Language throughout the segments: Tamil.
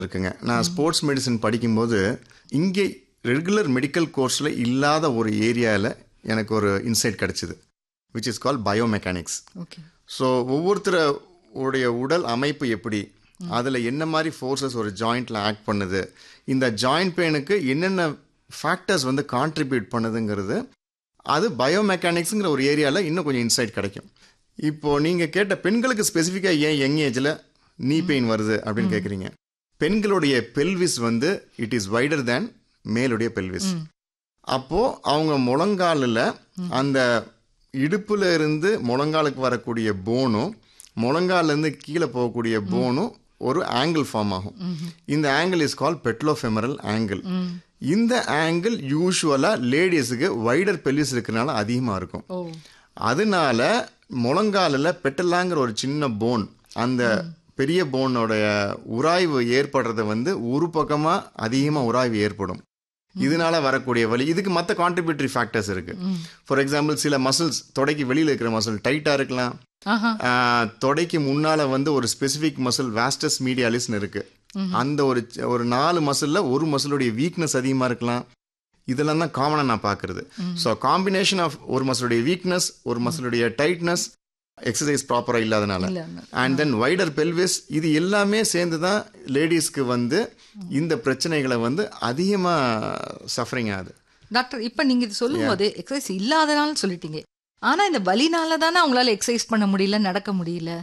இருக்குங்க நான் ஸ்போர்ட்ஸ் மெடிசன் படிக்கும்போது இங்கே ரெகுலர் மெடிக்கல் கோர்ஸில் இல்லாத ஒரு ஏரியாவில் எனக்கு ஒரு இன்சைட் கிடச்சிது which is call biomechanics okay so ஒவ்வொருத்தர உடைய உடல் அமைப்பு எப்படி அதில் என்ன மாதிரி ஃபோர்ஸஸ் ஒரு ஜாயிண்ட்டில் ஆக்ட் பண்ணுது இந்த ஜாயிண்ட் பெயினுக்கு என்னென்ன ஃபேக்டர்ஸ் வந்து கான்ட்ரிபியூட் பண்ணுதுங்கிறது அது பயோமெக்கானிக்ஸுங்கிற ஒரு ஏரியாவில் இன்னும் கொஞ்சம் இன்சைட் கிடைக்கும் இப்போது நீங்கள் கேட்ட பெண்களுக்கு ஸ்பெசிஃபிக்காக ஏன் யங் ஏஜில் நீ பெயின் வருது அப்படின்னு கேட்குறீங்க பெண்களுடைய பெல்விஸ் வந்து இட் இஸ் வைடர் தேன் மேலுடைய பெல்விஸ் அப்போ அவங்க முழங்காலில் அந்த இடுப்புல இருந்து முழங்காலுக்கு வரக்கூடிய போனும் முழங்கால்ல இருந்து கீழே போகக்கூடிய போனும் ஒரு ஆங்கிள் ஃபார்ம் ஆகும் இந்த angle is call patellofemoral angle இந்த ஆங்கிள் யூஸ்வலா லேடிஸுக்கு வைடர் பெல்விஸ் இருக்கிறனால அதிகமாக இருக்கும் ஓ அதனால முழங்காலில் பெட்டலாங்கிற ஒரு சின்ன போன் அந்த பெரிய போனோடைய உராய்வு ஏற்படுறது வந்து ஒரு பக்கமாக அதிகமாக உராய்வு ஏற்படும் இதனால வரக்கூடிய வலி இதுக்கு மற்ற கான்ட்ரிபியூட்டரி ஃபேக்டர்ஸ் இருக்கு ஃபார் எக்ஸாம்பிள் சில மசில்ஸ் தொடைக்கு வெளியில் இருக்கிற மசில் டைட்டாக இருக்கலாம் ஆஹா ஆஹ், தொடைக்கு முன்னால வந்து ஒரு ஸ்பெசிஃபிக் மசில் வாஸ்டஸ் மீடியாலிஸ்னு இருக்கு அந்த ஒரு ஒரு நாலு மசில்ல ஒரு மசிலுடைய வீக்னஸ் அதிகமாக இருக்கலாம் இதெல்லாம் தான் காமனாக நான் பார்க்கறது ஸோ காம்பினேஷன் ஆஃப் ஒரு மசிலுடைய வீக்னஸ் ஒரு மசிலுடைய டைட்னஸ் எக்ஸசைஸ் ப்ராப்பராக இல்லாதனால இல்ல அண்ட் தென் வைடர் பெல்விஸ் இது எல்லாமே சேர்ந்து தான் லேடிஸ்க்கு வந்து இந்த பிரச்சனைகளை வந்து அதிகமாக சஃபரிங் ஆகுது டாக்டர் இப்ப நீங்க இது சொல்லும்போது எக்ஸசைஸ் இல்லாதனால சொல்லிட்டீங்க ஆனா இந்த வலினால தானே அவங்களால எக்ஸசைஸ் பண்ண முடியல நடக்க முடியல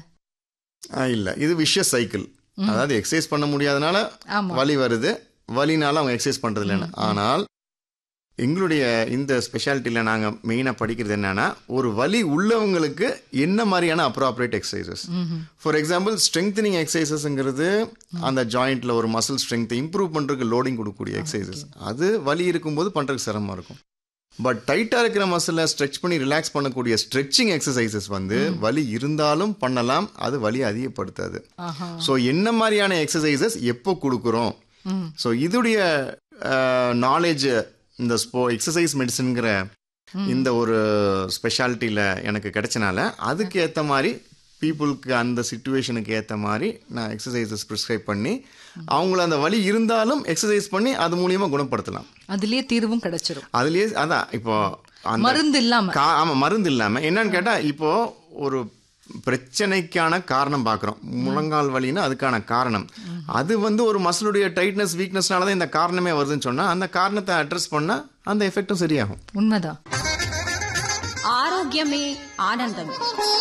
இல்லை இது விஷஸ் சைக்கிள் அதாவது எக்ஸசைஸ் பண்ண முடியாதனால ஆமா வலி வருது வலினால அவங்க எக்ஸசைஸ் பண்றது இல்லைன்னு ஆனால் எங்களுடைய இந்த ஸ்பெஷாலிட்டியில் நாங்கள் மெயினாக படிக்கிறது என்னன்னா ஒரு வலி உள்ளவங்களுக்கு என்ன மாதிரியான appropriate exercises for example strengthening எக்ஸசைசஸ்ங்கிறது அந்த ஜாயிண்ட்ல ஒரு மசில் ஸ்ட்ரென்த் இம்ப்ரூவ் பண்ணுறதுக்கு லோடிங் கொடுக்கக்கூடிய எக்ஸசைசஸ் அது வலி இருக்கும்போது பண்ணுறதுக்கு சிரமமாக இருக்கும் பட் டைட்டாக இருக்கிற மசிலை ஸ்ட்ரெச் பண்ணி ரிலாக்ஸ் பண்ணக்கூடிய ஸ்ட்ரெச்சிங் எக்ஸசைசஸ் வந்து வலி இருந்தாலும் பண்ணலாம் அது வலி அதிகப்படுத்தாது ஆஹா ஸோ என்ன மாதிரியான எக்ஸசைசஸ் எப்போ கொடுக்குறோம் ஸோ இதுடைய நாலேஜ் இந்த ஸ்போ எக்ஸசைஸ் மெடிசனுங்கிற இந்த ஒரு ஸ்பெஷாலிட்டியில் எனக்கு கிடைச்சனால அதுக்கு ஏற்ற மாதிரி பீப்புளுக்கு அந்த சுச்சுவேஷனுக்கு ஏற்ற மாதிரி நான் எக்ஸசைசஸ் ப்ரிஸ்கிரைப் பண்ணி அவங்கள அந்த வலி இருந்தாலும் எக்ஸசைஸ் பண்ணி அது மூலியமாக குணப்படுத்தலாம் அதுலயே தீர்வும் கிடைச்சிரும் அதுலேயே அதான் இப்போ அந்த மருந்து இல்லாம கா ஆமாம் மருந்து இல்லாமல் என்னன்னு கேட்டால் இப்போ ஒரு பிரச்சனைக்கான காரணம் பார்க்குறோம் முழங்கால் வலின்னா அதுக்கான காரணம் அது வந்து ஒரு மசிலுடைய டைட்னஸ் வீக்னஸ்னால தான் இந்த காரணமே வருதுன்னு சொன்னால் அந்த காரணத்தை அட்ரஸ் பண்ணால் அந்த எஃபெக்டும் சரியாகும் உண்மைதான் ஆரோக்கியமே ஆனந்தம்